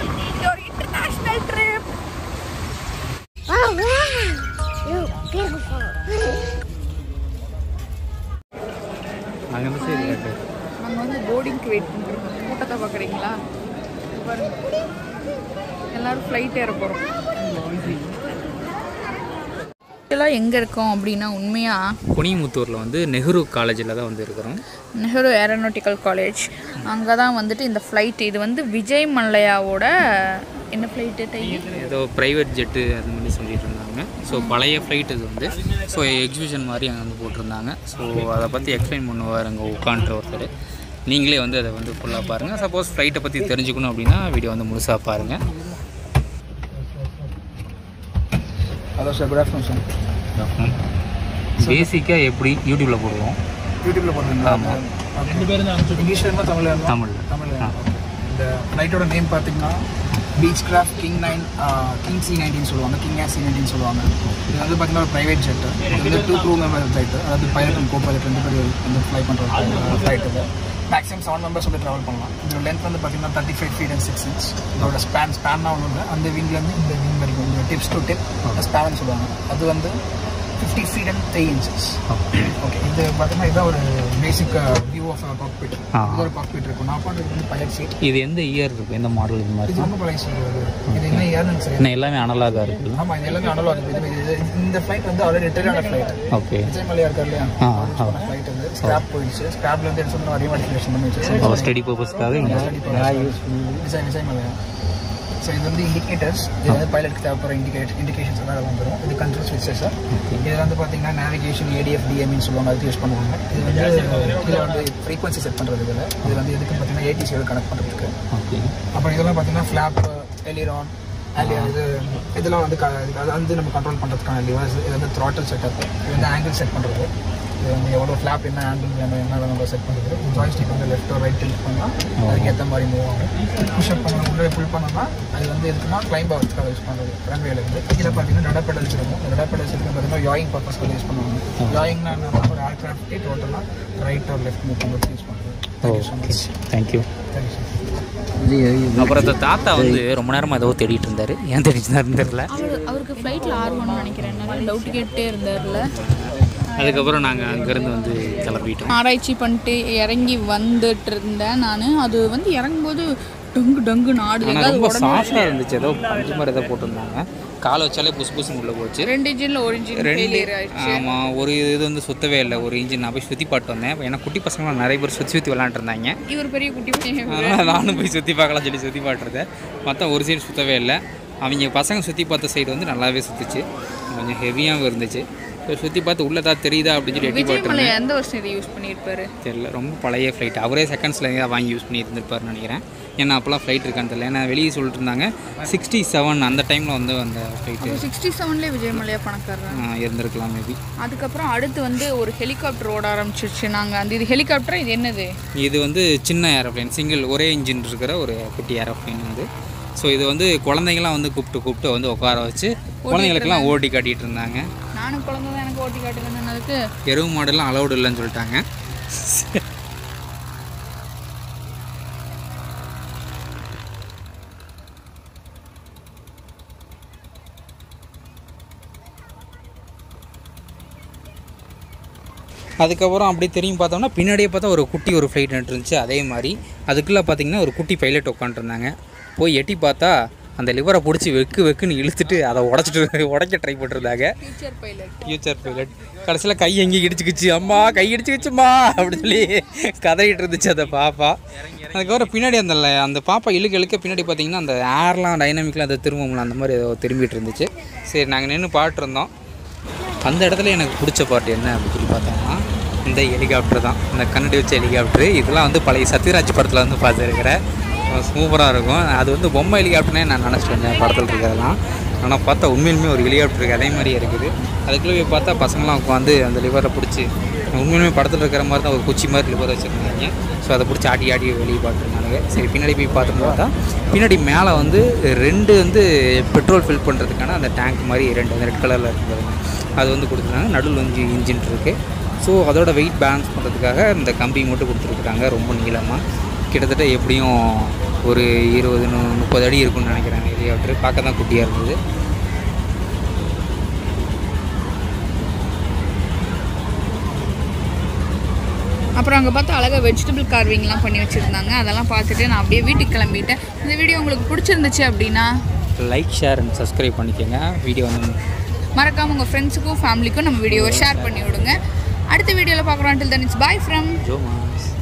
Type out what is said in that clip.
இது ஒரு international trip Oh, wow. You're beautiful. அங்கே வந்து சரி கேட்டு நாங்கள் வந்து போர்டிங்க்கு வெயிட் பண்ணிருக்கோம் கூட்டத்தை பார்க்குறீங்களா பாருங்க எல்லாரும் ஃப்ளைட் ஏற போகிறோம் ஆக்சுவலாக எங்கே இருக்கோம் அப்படின்னா உண்மையாக குனிமுத்தூரில் வந்து நெஹ்ரு காலேஜில் தான் வந்து இருக்கிறோம் நெஹ்ரு ஏரோநாட்டிக்கல் காலேஜ் அங்கே தான் வந்துட்டு இந்த ஃப்ளைட் இது வந்து விஜய் மல்லையாவோட என்ன ஃப்ளைட்டு டைம் ஏதோ ப்ரைவேட் ஜெட்டு அது மாதிரி சொல்லிட்டு இருந்தாங்க ஸோ பழைய ஃப்ளைட் இது வந்து ஸோ எக்ஸிபிஷன் மாதிரி அங்கே வந்து போட்டிருந்தாங்க ஸோ அதை பற்றி எக்ஸ்பிளைன் பண்ணுவார் அங்கே உட்காண்ட்டு ஒருத்தர் நீங்களே வந்து அதை வந்து ஃபுல்லாக பாருங்கள் சப்போஸ் ஃப்ளைட்டை பற்றி தெரிஞ்சுக்கணும் அப்படின்னா வீடியோ வந்து முழுசாக பாருங்கள் hello sir good afternoon sir பேசிக்காக எப்படி யூடியூப்பில் போடுவோம் யூடியூப்பில் போடுறீங்களா ஆமாம். ரெண்டு பேரும் தான் இங்கிலீஷ் வேணுமா தமிழ் வேணுமா தமிழில் தமிழ் ஆ. இந்த ஃப்ளைட்டோட நேம் பார்த்தீங்கன்னா Beechcraft King nine King C nineteen சொல்லுவாங்க கிங் ஏர் சி நைன்டீன் சொல்லுவாங்க இது வந்து பார்த்தீங்கன்னா ஒரு ப்ரைவேட் ஜெட்டு இது வந்து டூ க்ரூ மெம்பர் ஃப்ளைட்டு அதாவது பைலட் அண்ட் கோ பைலட் ரெண்டு பேர் வந்து ஃப்ளை பண்ணுற ஃப்ளைட் இது மேக்ஸிமம் செவன் மெம்பர்ஸ் வந்து ட்ராவல் பண்ணலாம் இதோட லென்த் வந்து பார்த்தீங்கன்னா thirty five feet and six inch இதோட ஸ்பேன் ஸ்பேன்னா ஒன்று இல்லை அந்த விங்லேருந்து இந்த விங் வரைக்கும் இந்த டிப்ஸ் டு டிப் ஸ்பேன் சொல்லுவாங்க அது வந்து fifty feet and three inches okay இது பார்த்தீங்கன்னா இதுதான் ஒரு பேசிக் வியூ ஆஃப் காக்பிட் ஆ. இது ஒரு காக்பிட் இருக்கும் நான் பண்ணுறது வந்து பைலட் சீட் இது எந்த இயர் இருக்குது எந்த மாடல் இது மாதிரி இது ரொம்ப பழைய சீட் இது என்ன ஏர்னு சரி இன்னும் எல்லாமே அனலாக இருக்குது ஆமாம் இது எல்லாமே அனலாக இருக்குது இது இது- இந்த ஃப்ளைட் வந்து already return flight okay Vijay Mallya இருக்கார் இல்லையா ஆ, ஆ. ஃப்ளைட் வந்து ஸ்கிராப் போயிடுச்சு ஸ்கிராப்ல இருந்து எடுத்து வந்து ரீமாடிஃபிகேஷன் பண்ணி ஓ வச்சிருக்கோம் ஸ்டடி பர்பஸ்க்காக இங்கே விஜய் விஜய் மலையா ஸோ இது வந்து இண்டிகேட்டர்ஸ் இது வந்து பைலட்க்கு தேவைப்படுற இண்டிகேட் இண்டிகேஷன்ஸ் எல்லாம் வந்துடும் இது கண்ட்ரோல் ஸ்விட்சஸ் சார் இதில் வந்து பார்த்தீங்கன்னா நேவிகேஷன் ஏடிஎஃப் டிஎம்இன்னு சொல்லுவாங்க அதுக்கு யூஸ் பண்ணுவாங்க இது வந்து இதில் வந்து ஃப்ரீக்வன்சி செட் பண்ணுறது இதில் இது வந்து எதுக்கு பார்த்தீங்கன்னா ஏடிசியோட கனெக்ட் பண்ணுறதுக்கு ஓகே அப்புறம் இதெல்லாம் பார்த்தீங்கன்னா ஃப்ளாப் எலிரான் அது இது இதெல்லாம் வந்து க- அது வந்து நம்ம கண்ட்ரோல் பண்ணுறதுக்கான லிவர்ஸ் இது வந்து த்ராட்டல் செட்டப் இது வந்து ஆங்கிள் செட் பண்ணுறது இது வந்து எவ்வளோ ஃப்ளாப் என்ன ஆங்கிள் வேணும் என்ன வேணும் செட் பண்ணுறது ஜாய்ஸ்டிக் வந்து லெஃப்ட் ரைட் டில்ட் பண்ணால் அதுக்கு ஏற்ற மாதிரி மூவ் ஆகும் புஷ்அப் பண்ண உள்ளே ஃபுல் பண்ணோம்னா அது வந்து எதுக்குன்னா கிளைம் ஆகிறதுக்காக யூஸ் பண்ணுறது ரன்வேல இருந்து இதில் பார்த்தீங்கன்னா டட பெடல்ஸ் இருக்கும் இந்த டட பெடல்ஸ் இருக்கு பார்த்தீங்கன்னா யாயிங் பர்பஸ்க்கு யூஸ் பண்ணுவாங்க யாயிங்னா என்னன்னா ஒரு ஏர்க்ராஃப்டே டோட்டலாக ரைட் ஆர் லெஃப்ட் மூவ் பண்ணுறது யூஸ் பண்ணுறது thank you so much thank you thank you sir அப்புறம் இந்த தாத்தா வந்து ரொம்ப நேரமாக ஏதோ தேடிட்டு இருந்தாரு ஏன் தேடிட்டு இருந்தாருன்னு தெரியல அவர் அவருக்கு ஃப்ளைட்டில் ஆர்வம்னு நினைக்கிறேன் நிறைய டவுட் கேட்டே இருந்தார்ல அதுக்கப்புறம் நாங்கள் அங்கேருந்து வந்து கிளம்பிட்டோம் ஆராய்ச்சி பண்ணிட்டு இறங்கி வந்துட்டு இருந்தேன் நான் அது வந்து இறங்கும்போது டங்கு டங்கு நாடு ஆனால் ஏதாவது ரொம்ப உடனே சாஃப்டாக இருந்துச்சு ஏதோ பஞ்சு மாதிரி ஏதோ போட்டிருந்தாங்க காலை வச்சாலே புசு புசுன்னு உள்ளே போச்சு ரெண்டு இன்ஜினில் ஒரு இன்ஜின் ரெண்டு ஃபெயிலியர் ஆயிடுச்சு ஆமாம் ஒரு இது வந்து சுத்தவே இல்லை ஒரு இன்ஜின் நான் போய் சுற்றி பாட்டு வந்தேன் ஏன்னா குட்டி பசங்களாம் நிறைய பேர் சுற்றி சுற்றி விளாண்டுருந்தாங்க இவர் பெரிய குட்டி பையன் அதனால் நானும் போய் சுற்றி பார்க்கலாம் சொல்லி சுற்றி பாட்டுருந்தேன் மொத்தம் ஒரு சைடு சுற்றவே இல்லை அவங்க பசங்க சுற்றி பார்த்த சைடு வந்து நல்லாவே சுற்றுச்சு கொஞ்சம் ஹெவியாகவும் இருந்துச்சு இப்போ சுற்றி பார்த்து உள்ளே தான் தெரியுதா அப்படின்னு சொல்லி எட்டி விஜய் மலை பாட்டுருந்தேன் எந்த வருஷம் இதை யூஸ் பண்ணியிருப்பாரு தெரியல ரொம்ப பழைய ஃப்ளைட் அவரே செகண்ட்ஸில் தான் வாங்கி யூஸ் பண்ணி இருந்திருப்பாருன்னு நினைக்கிறேன் ஏன்னா அப்போல்லாம் ஃப்ளைட் இருக்கான்னு தெரியல ஏன்னா வெளியே சொல்லிட்டு இருந்தாங்க சிக்ஸ்டி செவன் அந்த டைமில் வந்து அந்த ஃப்ளைட்டு சிக்ஸ்டி செவன்லேயே விஜய் மலையா பணக்காரர் இருந்திருக்கலாம் மேபி அதுக்கப்புறம் அடுத்து வந்து ஒரு ஹெலிகாப்டர் ஓட ஆரம்பிச்சிருச்சு நாங்கள் அந்த இது ஹெலிகாப்டர் இது என்னது இது வந்து சின்ன ஏரோப்ளைன் சிங்கிள் ஒரே இன்ஜின் இருக்கிற ஒரு குட்டி ஏரோப்ளைன் வந்து ஸோ இது வந்து குழந்தைங்களாம் வந்து கூப்பிட்டு கூப்பிட்டு வந்து உட்கார வச்சு குழந்தைங்களுக்கெல்லாம் ஓட்டி காட்டிகிட்டு இருந்தாங்க நானும் குழந்தை தான் எனக்கு ஓட்டி காட்டுங்கன்னு சொன்னதுக்கு எருவு மாடெல்லாம் அலௌடு இல்லைன்னு சொல்லிட்டாங்க அதுக்கப்புறம் அப்படியே திரும்பி பார்த்தோம்னா பின்னாடியே பார்த்தா ஒரு குட்டி ஒரு ஃப்ளைட் இருந்துச்சு அதே மாதிரி அதுக்குள்ளே பார்த்தீங்கன்னா ஒரு குட்டி பைலட் உட்காந்துருந்தாங்க போய் எட்டி பார்த்தா அந்த லிவரை பிடிச்சி வெக்கு வெக்குன்னு இழுத்துட்டு அதை உடச்சிட்டு உடைக்க ட்ரை பண்ணிருந்தாங்க ஃபியூச்சர் பைலட் ஃபியூச்சர் பைலட் கடைசியில் கை எங்கேயும் இடிச்சுக்கிச்சு அம்மா கை இடிச்சுக்கிச்சுமா அப்படின்னு சொல்லி கதறிட்டு இருந்துச்சு அந்த பாப்பா அதுக்கப்புறம் பின்னாடி அந்த ல- அந்த பாப்பா இழுக்க இழுக்க பின்னாடி பார்த்தீங்கன்னா அந்த ஏர்லாம் டைனாமிக்லாம் அதை திரும்பும்ல அந்த மாதிரி ஏதோ திரும்பிட்டு இருந்துச்சு சரி நாங்கள் நின்று பாட்டுருந்தோம் அந்த இடத்துல எனக்கு பிடிச்ச பாட்டு என்ன அப்படின்னு சொல்லி பார்த்தோம்னா இந்த ஹெலிகாப்டர் தான் இந்த கண்ணடி வச்ச ஹெலிகாப்டர் இதெல்லாம் வந்து பழைய சத்யராஜ் படத்தில் வந்து பார்த்துருக்கிறேன் சூப்பராக இருக்கும் அது வந்து பொம்மை ஹெலிகாப்டர்னே நான் நினச்சிட்டு வந்தேன் படத்தில் இருக்கிறதெல்லாம் ஆனால் பார்த்தா உண்மையிலுமே ஒரு ஹெலிகாப்டர் இருக்குது அதே மாதிரியே இருக்குது அதுக்குள்ளே போய் பார்த்தா பசங்களாம் உட்காந்து அந்த லிவரை பிடிச்சி உண்மையிலுமே படத்தில் இருக்கிற மாதிரி தான் ஒரு குச்சி மாதிரி லிவர் வச்சுருந்தாங்க ஸோ அதை பிடிச்சி ஆட்டி ஆட்டி வெளியே பார்த்துருந்தாங்க சரி பின்னாடி போய் பார்த்து பார்த்தா பின்னாடி மேலே வந்து ரெண்டு வந்து பெட்ரோல் ஃபில் பண்ணுறதுக்கான அந்த டேங்க் மாதிரி ரெண்டு அந்த ரெட் கலரில் இருக்கிறது அது வந்து கொடுத்துருக்காங்க நடுவில் வந்து இன்ஜின் இருக்குது ஸோ அதோட வெயிட் பேலன்ஸ் பண்ணுறதுக்காக இந்த கம்பி மட்டும் கொடுத்துருக்குறாங்க ரொம்ப நீளமாக கிட்டத்தட்ட எப்படியும் ஒரு இருபது நு- முப்பது அடி இருக்கும்னு நினைக்கிறேன் ஹெலிகாப்டர் பார்க்க தான் குட்டியாக இருந்தது அப்புறம் அங்கே பார்த்து அழகாக வெஜிடபிள் கார்விங்லாம் பண்ணி வச்சுருந்தாங்க அதெல்லாம் பார்த்துட்டு நான் அப்படியே வீட்டுக்கு கிளம்பிட்டேன் இந்த வீடியோ உங்களுக்கு பிடிச்சிருந்துச்சு அப்படின்னா லைக் ஷேர் அண்ட் சப்ஸ்கிரைப் பண்ணிக்கோங்க வீடியோ வந்து மறக்காமல் உங்கள் ஃப்ரெண்ட்ஸுக்கும் ஃபேமிலிக்கும் நம்ம வீடியோவை ஷேர் பண்ணி விடுங்க அடுத்த வீடியோவில் பார்க்குறோம் until then it's bye from ஜோமாஸ்